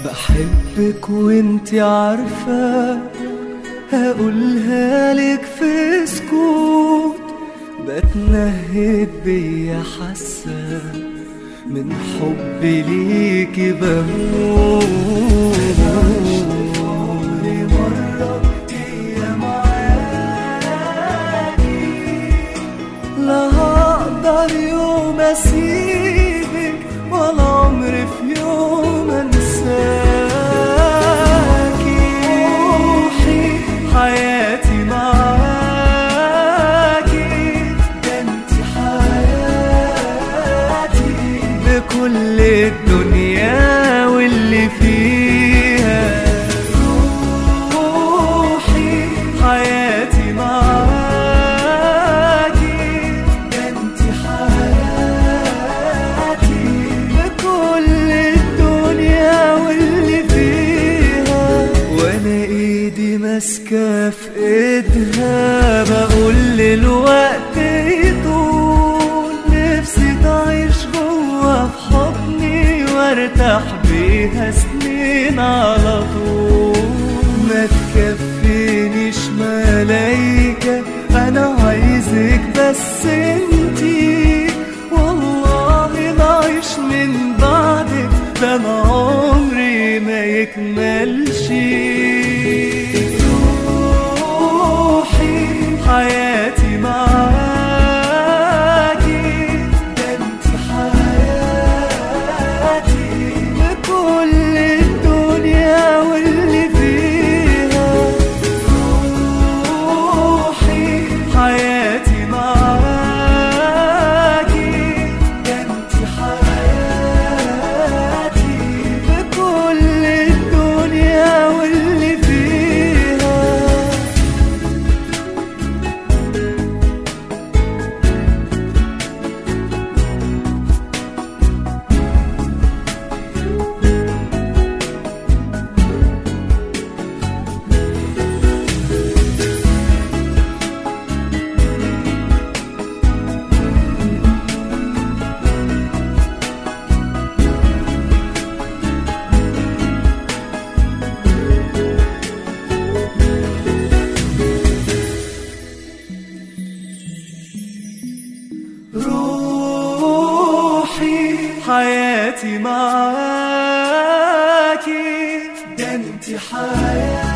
بحبك وانت عارفة هقولها لك في سكوت بتنهد بيا حاسة من حبي ليكي بموت عمري مرة هي معاكي لا هقدر يوم اسيبك ولا عمري في يوم انساكي روحي حياتي معاكي ده انت حياتي بكل الدنيا واللي فيها روحي حياتي معاكي ده انت حياتي بكل الدنيا واللي فيها وانا ايدي ماسكه في ايدها بقول للوقت يطول نفسي تعيش جوا في حضني وارتاح بيها سنين على طول ما تكفينيش ملايكة انا عايزك بس انتي والله ما عيش من بعدك ده انا عمري ما يكملش روحي حياتي معاكي ده انت حياتي بكل الدنيا واللي فيها روحي حياتي معاكي ده انت حياتي بكل الدنيا واللي فيها روحي حياتي معاكي ده انت حياتي